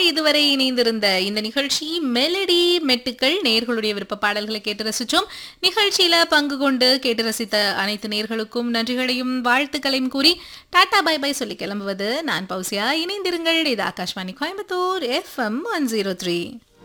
இதுவரை இணைந்திருந்த இந்த நிகழ்ச்சி மெலடி மெட்டுக்கள் நேர்களுடைய விருப்ப பாடல்களை கேட்டு ரசிச்சோம் நிகழ்ச்சியில பங்கு கொண்டு கேட்டு ரசித்த அனைத்து நேர்களுக்கும் நன்றிகளையும் வாழ்த்துக்களையும் கூறி டாடா பை பை சொல்லி கிளம்புவது நான் பௌசியா இணைந்திருங்கள் இது Akashvani Coimbatore FM one zero three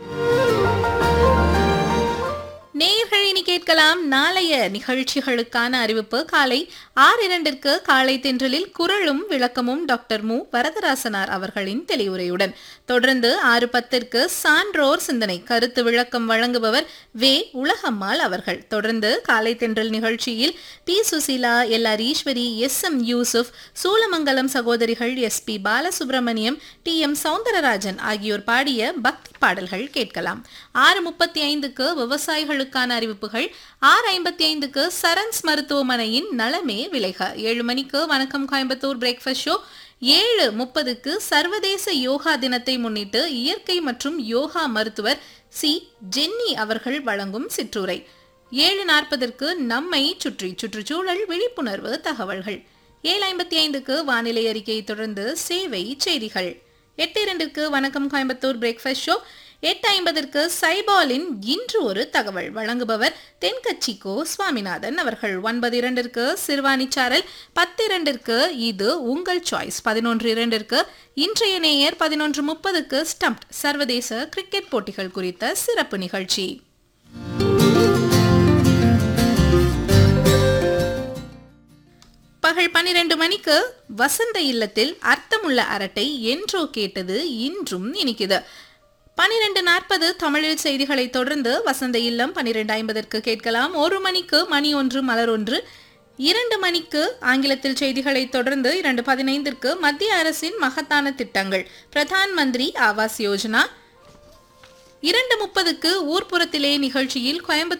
நேயர்கள் இனி கேட்கலாம் நாளைய நிகழ்ச்சிகளுக்கான அறிவிப்பு காலை ஆறு இரண்டிற்கு காலை தென்றலில் குரலும் விளக்கமும் டாக்டர் மு வரதராசனார் அவர்களின் தெளிவுரையுடன் தொடர்ந்து ஆறு பத்திற்கு சான்றோர் சிந்தனை கருத்து விளக்கம் வழங்குபவர் வே உலகம்மாள் அவர்கள் தொடர்ந்து காலை தென்றல் நிகழ்ச்சியில் P Susheela L R Eswari S M Yusuf Soolamangalam சகோதரிகள் S P Balasubrahmanyam T M Soundararajan ஆகியோர் பாடிய பக்தி பாடல்கள் கேட்கலாம் ஆறு முப்பத்தி ஐந்துக்கு விவசாயிகளுக்கான அறிவிப்புகள் ஆறு ஐம்பத்தி ஐந்துக்கு சரன்ஸ் மருத்துவமனையின் நலமே விளைக ஏழு மணிக்கு வணக்கம் கோயம்புத்தூர் பிரேக்ஃபாஸ்ட் ஷோ ஏழு முப்பதுக்கு சர்வதேச யோகா தினத்தை முன்னிட்டு இயற்கை மற்றும் யோகா மருத்துவர் சி ஜென்னி அவர்கள் வழங்கும் சிற்றுரை ஏழு நாற்பதற்கு நம்மை சுற்றி சுற்றுச்சூழல் விழிப்புணர்வு தகவல்கள் ஏழு ஐம்பத்தி ஐந்துக்கு வானிலை அறிக்கையை தொடர்ந்து சேவை செய்திகள் எட்டு இரண்டுக்கு வணக்கம் கோயம்புத்தூர் பிரேக்ஃபாஸ்ட் ஷோ எட்டு ஐம்பதற்கு சைபாலின் இன்று ஒரு தகவல் வழங்குபவர் தென்கட்சிக்கோ சுவாமிநாதன் அவர்கள் ஒன்பது இரண்டிற்கு சிறுவாணி சாரல் பத்து இரண்டிற்கு இது உங்கள் சாய்ஸ் பதினொன்று இரண்டிற்கு இன்றைய நேயர் பதினொன்று முப்பதுக்கு ஸ்டம்ப் சர்வதேச கிரிக்கெட் போட்டிகள் குறித்த சிறப்பு நிகழ்ச்சி பகல் பன்னிரண்டு மணிக்கு வசந்த இல்லத்தில் அர்த்தமுள்ள அரட்டை என்றோ கேட்டது இன்றும் இனிக்குது பனிரெண்டு நாற்பது தமிழில் செய்திகளை தொடர்ந்து வசந்த இல்லம் பனிரெண்டு ஐம்பதற்கு கேட்கலாம் ஒரு மணிக்கு மணி ஒன்று மலர் ஒன்று இரண்டு மணிக்கு ஆங்கிலத்தில் செய்திகளை தொடர்ந்து இரண்டு பதினைந்திற்கு மத்திய அரசின் மகத்தான திட்டங்கள் பிரதான் மந்திரி ஆவாஸ் யோஜனா இரண்டு முப்பதுக்கு ஊர்ப்புறத்திலே நிகழ்ச்சியில் கோயம்புத்தூர்